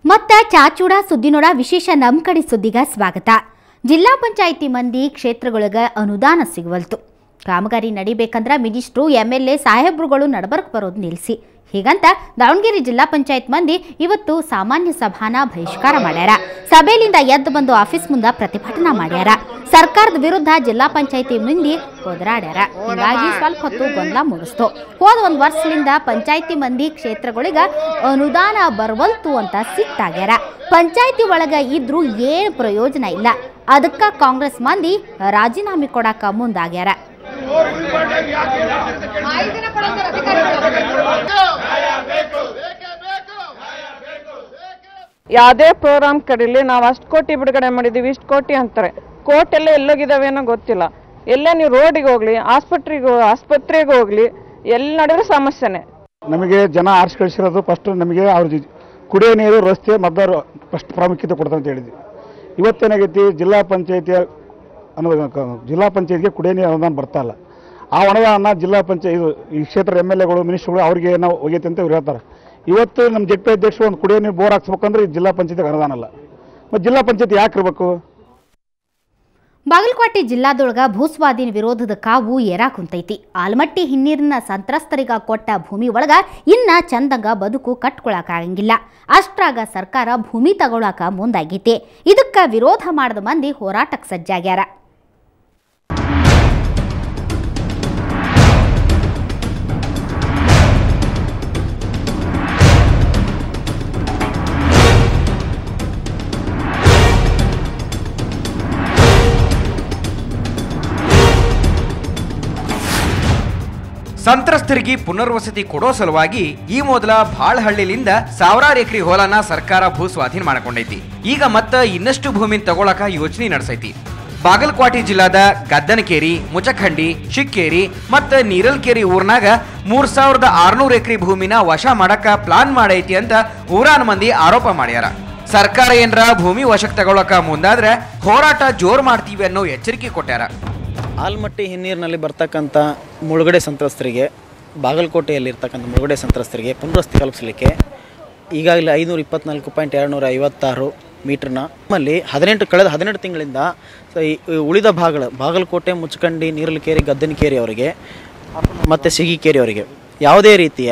ಮತ್ತ ಚಾಚೂಡ ಸುದ್ದಿನೋಡ ವಿಶೇಷ ನಮ್ ಕಡೆ ಸುದ್ದಿಗ ಸ್ವಾಗತ ಜಿಲ್ಲಾ ಪಂಚಾಯಿತಿ ಮಂದಿ ಕ್ಷೇತ್ರಗಳಿಗೆ ಅನುದಾನ ಸಿಗವಲ್ತು ಕಾಮಗಾರಿ ನಡಿಬೇಕಂದ್ರ ಮಿನಿಸ್ಟ್ರು ಎಮ್ ಎಲ್ ಎ ಸಾಹೇಬ್ರುಗಳು ನಡಬರ್ಕ್ ಬರೋದು ನಿಲ್ಲಿಸಿ ಹೀಗಂತ ದಾವಣಗೆರೆ ಜಿಲ್ಲಾ ಪಂಚಾಯತ್ ಮಂದಿ ಇವತ್ತು ಸಾಮಾನ್ಯ ಸಭಾನ ಬಹಿಷ್ಕಾರ ಮಾಡ್ಯಾರ ಸಭೆಯಿಂದ ಎದ್ದು ಬಂದು ಆಫೀಸ್ ಮುಂದ ಪ್ರತಿಭಟನಾ ಮಾಡ್ಯಾರ ಸರ್ಕಾರದ ವಿರುದ್ಧ ಜಿಲ್ಲಾ ಪಂಚಾಯತಿ ಮಂದಿ ಹೋದರಾಡ್ಯಾರ ಹೀಗಾಗಿ ಸ್ವಲ್ಪ ಹೊತ್ತು ಗೊಂದಲ ಮುಗಿಸ್ತು ಹೋದ ಒಂದ್ ವರ್ಷದಿಂದ ಪಂಚಾಯತಿ ಮಂದಿ ಕ್ಷೇತ್ರಗಳಿಗ ಅನುದಾನ ಬರವಲ್ತು ಅಂತ ಸಿಟ್ಟಾಗ್ಯಾರ ಪಂಚಾಯತಿ ಒಳಗ ಇದ್ರೂ ಏನ್ ಪ್ರಯೋಜನ ಇಲ್ಲ ಅದಕ್ಕ ಕಾಂಗ್ರೆಸ್ ಮಂದಿ ರಾಜೀನಾಮೆ ಕೊಡಾಕ ಮುಂದಾಗ್ಯಾರ ಯಾವುದೇ ಪ್ರೋಗ್ರಾಮ್ ಕರೀಲಿ ನಾವು ಅಷ್ಟು ಕೋಟಿ ಬಿಡುಗಡೆ ಮಾಡಿದ್ದೀವಿ ಇಷ್ಟು ಕೋಟಿ ಅಂತಾರೆ ಕೋಟೆಲ್ಲ ಎಲ್ಲೋಗಿದಾವೇನೋ ಗೊತ್ತಿಲ್ಲ ಎಲ್ಲೇ ನೀವು ರೋಡಿಗೆ ಹೋಗ್ಲಿ ಆಸ್ಪತ್ರೆಗೆ ಆಸ್ಪತ್ರೆಗೆ ಹೋಗ್ಲಿ ಎಲ್ಲಿ ನೋಡಿದ್ರು ಸಮಸ್ಯೆನೆ ನಮಗೆ ಜನ ಆರಿಸಿ ಕಳಿಸಿರೋದು ಫಸ್ಟ್ ನಮಗೆ ಅವ್ರ ಜಿ- ಕುಡಿಯೋ ನೀರು ರಸ್ತೆ ಮದ್ದರು ಫಸ್ಟ್ ಪ್ರಾಮುಖ್ಯತೆ ಕೊಡ್ತಾ ಅಂತ ಹೇಳಿದ್ವಿ ಇವತ್ತೇನಾಗೈತಿ ಜಿಲ್ಲಾ ಪಂಚಾಯತಿ ಅನ್ನೋದು ಕ- ಜಿಲ್ಲಾ ಪಂಚಾಯತ್ಗೆ ಕುಡಿಯೋ ನೀರು ಅನುದಾನ ಬರ್ತಾ ಇಲ್ಲ ಆ ಅನುದಾನ ಜಿಲ್ಲಾ ಪಂಚಾಯತ್ ಇದು ಈ ಕ್ಷೇತ್ರ ಎಮ್ ಎಲ್ ಎಗಳು ಮಿನಿಸ್ಟ್ರುಗಳು ಅವ್ರಿಗೆ ನಾವು ಹೋಗೈತೆ ಅಂತ ಇವ್ರು ಹೇಳ್ತಾರೆ ಇವತ್ತು ನಮ್ಮ ಜೆಡ್ ಪಿ ಅಧ್ಯಕ್ಷರು ಒಂದು ಕುಡಿಯೋ ನೀರು ಬೋರ್ ಹಾಕ್ಸ್ಬೇಕಂದ್ರೆ ಈ ಜಿಲ್ಲಾ ಪಂಚಾಯತ್ಗೆ ಅನುದಾನ ಇಲ್ಲ ಮತ್ತು ಜಿಲ್ಲಾ ಪಂಚಾಯತ್ ಯಾಕೆ ಇರಬೇಕು ಬಾಗಲಕೋಟೆ ಜಿಲ್ಲಾದೊಳಗ ಭೂಸ್ವಾಧೀನ ವಿರೋಧದ ಕಾವು ಏರಾ ಕುಂತೈತಿ ಆಲ್ಮಟ್ಟಿ ಹಿನ್ನೀರಿನ ಸಂತ್ರಸ್ತರಿಗ ಕೊಟ್ಟ ಭೂಮಿ ಒಳಗ ಇನ್ನ ಚಂದಂಗ ಬದುಕು ಕಟ್ಕೊಳಕಾಗಂಗಿಲ್ಲ ಅಷ್ಟ್ರಾಗ ಸರ್ಕಾರ ಭೂಮಿ ತಗೊಳಕ ಮುಂದಾಗೈತಿ ಇದಕ್ಕ ವಿರೋಧ ಮಾಡದ ಮಂದಿ ಹೋರಾಟಕ್ಕೆ ಸಜ್ಜಾಗ್ಯಾರ ಸಂತ್ರಸ್ತರಿಗೆ ಪುನರ್ವಸತಿ ಕೊಡೋ ಸಲುವಾಗಿ ಈ ಮೊದಲ ಬಾಳ್ಹಳ್ಳಿಲಿಂದ ಸಾವಿರಾರು ಎಕರೆ ಹೊಲನ ಸರ್ಕಾರ ಭೂ ಸ್ವಾಧೀನ ಮಾಡ್ಕೊಂಡೈತಿ ಈಗ ಮತ್ತ ಇನ್ನಷ್ಟು ಭೂಮಿನ ತಗೊಳಕ ಯೋಚನೆ ನಡೆಸೈತಿ ಬಾಗಲಕೋಟೆ ಜಿಲ್ಲಾದ ಗದ್ದನಕೇರಿ ಮುಚಖಂಡಿ ಶಿಕ್ಕೇರಿ ಮತ್ತ ನೀರಲ್ಕೇರಿ ಊರ್ನಾಗ ಮೂರ್ ಸಾವಿರದ ಆರ್ನೂರು ಎಕರೆ ಭೂಮಿನ ವಶ ಮಾಡಕ ಪ್ಲಾನ್ ಮಾಡೈತಿ ಅಂತ ಊರಾನ ಮಂದಿ ಆರೋಪ ಮಾಡ್ಯಾರ ಸರ್ಕಾರ ಏನ್ರ ಭೂಮಿ ವಶಕ್ಕೆ ತಗೊಳಕ ಮುಂದಾದ್ರೆ ಹೋರಾಟ ಜೋರ್ ಮಾಡ್ತೀವಿ ಅನ್ನೋ ಎಚ್ಚರಿಕೆ ಕೊಟ್ಟಾರ ಆಲ್ಮಟ್ಟಿ ಹಿನ್ನೀರಿನಲ್ಲಿ ಬರ್ತಕ್ಕಂಥ ಮುಳುಗಡೆ ಸಂತ್ರಸ್ತರಿಗೆ ಬಾಗಲಕೋಟೆಯಲ್ಲಿರ್ತಕ್ಕಂಥ ಮುಳುಗಡೆ ಸಂತ್ರಸ್ತರಿಗೆ ಪುನರ್ವಸತಿ ಕಲ್ಪಿಸಲಿಕ್ಕೆ ಈಗಾಗಲೇ ಐನೂರ ಇಪ್ಪತ್ನಾಲ್ಕು ಪಾಯಿಂಟ್ ಎರಡು ನೂರ ಐವತ್ತಾರು ಮೀಟ್ರ್ನ ನಮ್ಮಲ್ಲಿ ಹದಿನೆಂಟು ಕಳೆದ ಹದಿನೆಂಟು ತಿಂಗಳಿಂದ ಸೊ ಈ ಈ ಉಳಿದ ಭಾಗಗಳು ಬಾಗಲಕೋಟೆ ಮುಚ್ಚಕಂಡಿ ನೀರಲಕೇರಿ ಗದ್ದನಕೇರಿ ಅವರಿಗೆ ಮತ್ತು ಸಿಗಿಕೇರಿ ಅವರಿಗೆ ಯಾವುದೇ ರೀತಿಯ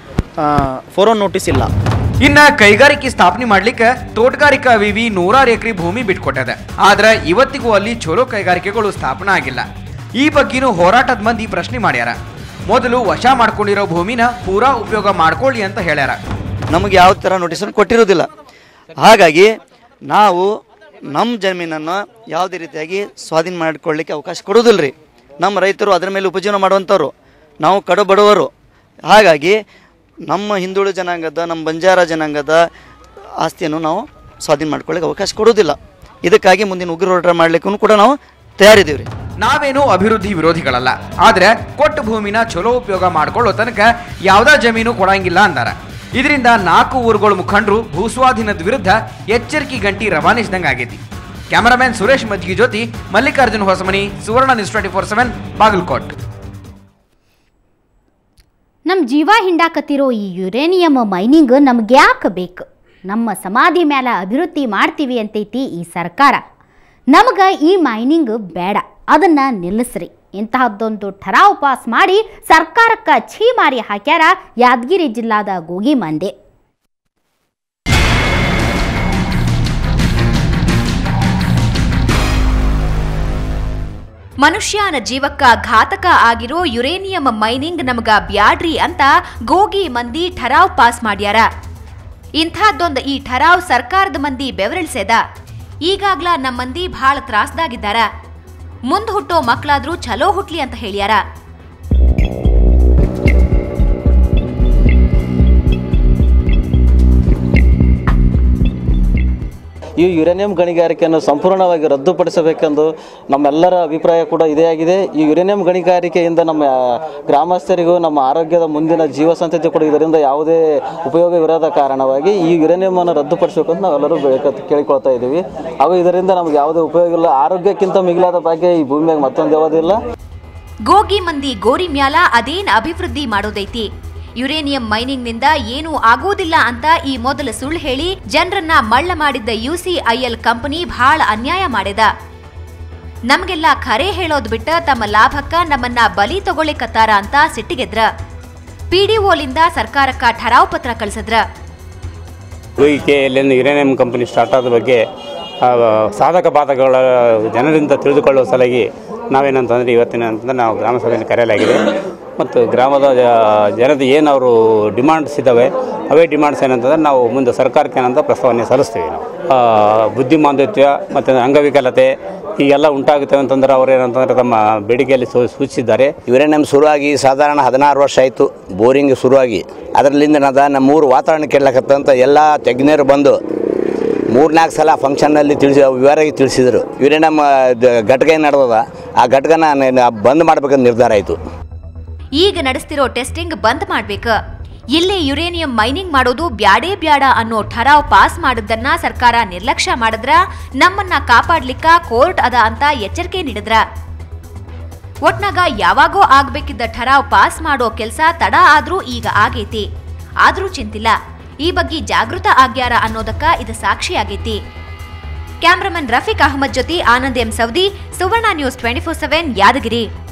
ಫೋರೋನ್ ನೋಟಿಸ್ ಇಲ್ಲ ಇನ್ನ ಕೈಗಾರಿಕೆ ಸ್ಥಾಪನೆ ಮಾಡ್ಲಿಕ್ಕೆ ತೋಟಗಾರಿಕಾ ವಿವಿ ನೂರಾರು ಎಕರೆ ಭೂಮಿ ಬಿಟ್ಕೊಟ್ಟದ ಆದ್ರೆ ಇವತ್ತಿಗೂ ಅಲ್ಲಿ ಚಲೋ ಕೈಗಾರಿಕೆಗಳು ಸ್ಥಾಪನೆ ಆಗಿಲ್ಲ ಈ ಬಗ್ಗೆನೂ ಹೋರಾಟದ ಮಂದಿ ಪ್ರಶ್ನೆ ಮಾಡ್ಯಾರ ಮೊದಲು ವಶ ಮಾಡ್ಕೊಂಡಿರೋ ಭೂಮಿನ ಪೂರಾ ಉಪಯೋಗ ಮಾಡ್ಕೊಳ್ಳಿ ಅಂತ ಹೇಳ್ಯಾರ ನಮಗೆ ಯಾವ ಥರ ನೋಟಿಸನ್ನು ಕೊಟ್ಟಿರೋದಿಲ್ಲ ಹಾಗಾಗಿ ನಾವು ನಮ್ಮ ಜಮೀನನ್ನು ಯಾವುದೇ ರೀತಿಯಾಗಿ ಸ್ವಾಧೀನ ಮಾಡಿಕೊಳ್ಳಿಕ್ಕೆ ಅವಕಾಶ ಕೊಡೋದಿಲ್ಲ ರೀ ನಮ್ಮ ರೈತರು ಅದರ ಮೇಲೆ ಉಪಜೀವನ ಮಾಡುವಂಥವ್ರು ನಾವು ಕಡು ಬಡವರು ಹಾಗಾಗಿ ನಮ್ಮ ಹಿಂದುಳಿದ ಜನಾಂಗದ ನಮ್ಮ ಬಂಜಾರ ಜನಾಂಗದ ಆಸ್ತಿಯನ್ನು ನಾವು ಸ್ವಾಧೀನ ಮಾಡ್ಕೊಳ್ಳಿಕ್ಕೆ ಅವಕಾಶ ಕೊಡೋದಿಲ್ಲ ಇದಕ್ಕಾಗಿ ಮುಂದಿನ ಉಗ್ರ ಹೋರಾಟ ಮಾಡಲಿಕ್ಕೂ ಕೂಡ ನಾವು ತಯಾರಿದ್ದೀವಿ ರೀ ನಾವೇನು ಅಭಿವೃದ್ಧಿ ವಿರೋಧಿಗಳಲ್ಲ ಆದ್ರೆ ಕೊಟ್ಟ ಭೂಮಿನ ಚಲೋ ಉಪಯೋಗ ಮಾಡ್ಕೊಳ್ಳೋ ತನಕ ಯಾವ್ದಾ ಜಮೀನು ಕೊಡಂಗಿಲ್ಲ ಅಂದಾರ ಇದರಿಂದ ನಾಲ್ಕು ಊರುಗಳ ಮುಖಂಡರು ಭೂಸ್ವಾಧೀನದ ವಿರುದ್ಧ ಎಚ್ಚರಿಕೆ ಗಂಟಿ ರವಾನಿಸಿದಂಗ ಆಗೈತಿ ಕ್ಯಾಮರಾಮ್ಯಾನ್ ಸುರೇಶ್ ಮಜ್ಗಿ ಜೊತೆ Mallikarjun Hosamani Suvarna news twenty four seven Bagalkot ನಮ್ಮ ಜೀವ ಹಿಂಡಾಕತ್ತಿರೋ ಈ ಯುರೇನಿಯಂ ಮೈನಿಂಗ್ ನಮ್ಗೆ ಯಾಕೆ ಬೇಕು ನಮ್ಮ ಸಮಾಧಿ ಮೇಲೆ ಅಭಿವೃದ್ಧಿ ಮಾಡ್ತೀವಿ ಅಂತೈತಿ ಈ ಸರ್ಕಾರ ನಮಗೆ ಈ ಮೈನಿಂಗ್ ಬೇಡ ಅದನ್ನ ನಿಲ್ಲಿಸ್ರಿ ಇಂತಹದ್ದೊಂದು ಠರಾವ್ ಪಾಸ್ ಮಾಡಿ ಸರ್ಕಾರಕ್ಕೆ ಛೀ ಮಾರಿ ಹಾಕ್ಯಾರ ಯಾದಗಿರಿ ಜಿಲ್ಲಾದ ಗೋಗಿ ಮಂದೆ ಮನುಷ್ಯನ ಜೀವಕ್ಕ ಘಾತಕ ಆಗಿರೋ ಯುರೇನಿಯಂ ಮೈನಿಂಗ್ ನಮಗ ಬ್ಯಾಡ್ರಿ ಅಂತ ಗೋಗಿ ಮಂದಿ ಠರಾವ್ ಪಾಸ್ ಮಾಡ್ಯಾರ ಇಂಥದ್ದೊಂದು ಈ ಠರಾವ್ ಸರ್ಕಾರದ ಮಂದಿ ಬೆವರಿಳ್ಸೆದ ಈಗಾಗ್ಲ ನಮ್ಮ ಮಂದಿ ಭಾಳ ತ್ರಾಸ್ದಾಗಿದ್ದಾರ ಮುಂದ್ ಹುಟ್ಟೋ ಮಕ್ಳಾದ್ರೂ ಚಲೋ ಹುಟ್ಲಿ ಅಂತ ಹೇಳ್ಯಾರ ಈ ಯುರೇನಿಯಂ ಗಣಿಗಾರಿಕೆಯನ್ನು ಸಂಪೂರ್ಣವಾಗಿ ರದ್ದುಪಡಿಸಬೇಕೆಂದು ನಮ್ಮೆಲ್ಲರ ಅಭಿಪ್ರಾಯ ಕೂಡ ಇದೇ ಆಗಿದೆ ಈ ಯುರೇನಿಯಂ ಗಣಿಗಾರಿಕೆಯಿಂದ ನಮ್ಮ ಗ್ರಾಮಸ್ಥರಿಗೂ ನಮ್ಮ ಆರೋಗ್ಯದ ಮುಂದಿನ ಜೀವ ಸಂತತಿ ಕೂಡ ಇದರಿಂದ ಯಾವುದೇ ಉಪಯೋಗವಿರದ ಕಾರಣವಾಗಿ ಈ ಯುರೇನಿಯಂ ಅನ್ನು ರದ್ದುಪಡಿಸಬೇಕಂತ ನಾವೆಲ್ಲರೂ ಬೇಕ ಕೇಳಿಕೊಳ್ತಾ ಇದ್ದೀವಿ ಹಾಗೂ ಇದರಿಂದ ನಮ್ಗೆ ಯಾವುದೇ ಉಪಯೋಗ ಇಲ್ಲ ಆರೋಗ್ಯಕ್ಕಿಂತ ಮಿಗಿಲಾದ ಭಾಗ್ಯ ಈ ಭೂಮಿಯಾಗ ಮತ್ತೊಂದು ಯಾವುದಿಲ್ಲ ಗೋಗಿ ಮಂದಿ ಗೋರಿ ಮ್ಯಾಲ ಅದೇನ್ ಅಭಿವೃದ್ಧಿ ಮಾಡೋದೈತಿ ಯುರೇನಿಯಂ ಮೈನಿಂಗ್ನಿಂದ ಏನೂ ಆಗುವುದಿಲ್ಲ ಅಂತ ಈ ಮೊದಲು ಸುಳ್ಳು ಹೇಳಿ ಜನರನ್ನ ಮಳ್ಳ ಮಾಡಿದ್ದ ಯುಸಿಐಎಲ್ ಕಂಪನಿ ಬಹಳ ಅನ್ಯಾಯ ಮಾಡಿದ ನಮ್ಗೆಲ್ಲ ಖರೆ ಹೇಳೋದ್ ಬಿಟ್ಟ ತಮ್ಮ ಲಾಭಕ್ಕ ನಮ್ಮನ್ನ ಬಲಿ ತಗೊಳ್ಳಿಕತ್ತಾರ ಅಂತ ಸಿಟ್ಟಿಗೆದ್ರ ಪಿಡಿಒಲಿಂದ ಸರ್ಕಾರಕ್ಕ ಠರಾವ್ ಪತ್ರ ಕಳಿಸಿದ್ರ ಎಲ್ಲಿಂದ ಯುರೇನಿಯಂ ಕಂಪನಿ ಸ್ಟಾರ್ಟ್ ಆದ ಬಗ್ಗೆ ಆ, ಸಾಧಕ ಬಾಧಕಗಳ ಜನರಿಂದ ತಿಳಿದುಕೊಳ್ಳುವ ಸಲುವಾಗಿ ನಾವೇನಂತಂದರೆ ಇವತ್ತಿನ ಅಂತಂದ್ರೆ ನಾವು ಗ್ರಾಮ ಸಭೆಯನ್ನು ಕರೆಯಲಾಗಿದೆ ಮತ್ತು ಗ್ರಾಮದ ಜ- ಜನದ ಏನು ಅವರು ಡಿಮಾಂಡ್ಸ್ ಇದ್ದಾವೆ ಅವೇ ಡಿಮಾಂಡ್ಸ್ ಏನಂತಂದ್ರೆ ನಾವು ಮುಂದೆ ಸರ್ಕಾರಕ್ಕೆ ಏನಂತ ಪ್ರಸ್ತಾವನೆ ಸಲ್ಲಿಸ್ತೀವಿ ನಾವು ಆ, ಬುದ್ಧಿಮಾಂದ್ಯತ್ವ ಮತ್ತು ಅಂಗವಿಕಲತೆ ಹೀಗೆಲ್ಲ ಉಂಟಾಗುತ್ತೆ ಅಂತಂದ್ರೆ ಅವ್ರು ಏನಂತಂದ್ರೆ ತಮ್ಮ ಬೇಡಿಕೆಯಲ್ಲಿ ಸೂ- ಸೂಚಿಸಿದ್ದಾರೆ ಯುರೇನಿಯಂ ಶುರುವಾಗಿ ಸಾಧಾರಣ ಹದಿನಾರು ವರ್ಷ ಆಯಿತು ಬೋರಿಂಗ್ ಶುರುವಾಗಿ ಅದರಲ್ಲಿಂದ ನದ ನಮ್ಮೂರು ವಾತಾವರಣ ಕೆಡ್ಲಕತ್ತಂತ ಎಲ್ಲ ತಜ್ಞರು ಬಂದು ಮೂರ್ನಾಲ್ಕು ಸಲ ಫಂಕ್ಷನ್ನಲ್ಲಿ ತಿಳಿಸಿ ವಿವರವಾಗಿ ತಿಳಿಸಿದರು ಯುರೇನಿಯಂ ಘಟಕ ಏನು ನಡೆದದ ಆ ಘಟಕನ ನ- ಬಂದ್ ಮಾಡ್ಬೇಕಂತ ನಿರ್ಧಾರ ಆಯಿತು ಈಗ ನಡೆಸ್ತಿರೋ ಟೆಸ್ಟಿಂಗ್ ಬಂದ್ ಮಾಡ್ಬೇಕ ಇಲ್ಲಿ ಯುರೇನಿಯಂ ಮೈನಿಂಗ್ ಮಾಡೋದು ಬ್ಯಾಡೇ ಬ್ಯಾಡ ಅನ್ನೋ ಠರಾವ್ ಪಾಸ್ ಮಾಡಿದ್ದನ್ನ ಸರ್ಕಾರ ನಿರ್ಲಕ್ಷ್ಯ ಮಾಡಿದ್ರ ನಮ್ಮನ್ನ ಕಾಪಾಡ್ಲಿಕ್ಕ ಕೋರ್ಟ್ ಅದ ಅಂತ ಎಚ್ಚರಿಕೆ ನೀಡಿದ್ರ ಒಟ್ನಾಗ ಯಾವಾಗೋ ಆಗ್ಬೇಕಿದ್ದ ಠರಾವ್ ಪಾಸ್ ಮಾಡೋ ಕೆಲ್ಸ ತಡ ಆದ್ರೂ ಈಗ ಆಗೈತಿ ಆದ್ರೂ ಚಿಂತಿಲ್ಲ ಈ ಬಗ್ಗೆ ಜಾಗೃತ ಆಗ್ಯಾರ ಅನ್ನೋದಕ್ಕ ಇದು ಸಾಕ್ಷಿಯಾಗೈತಿ ಕ್ಯಾಮ್ರಾಮನ್ ರಫೀಕ್ ಅಹಮದ್ ಜೊತೆ Anand M Soudi Suvarna news twenty four seven Yadgir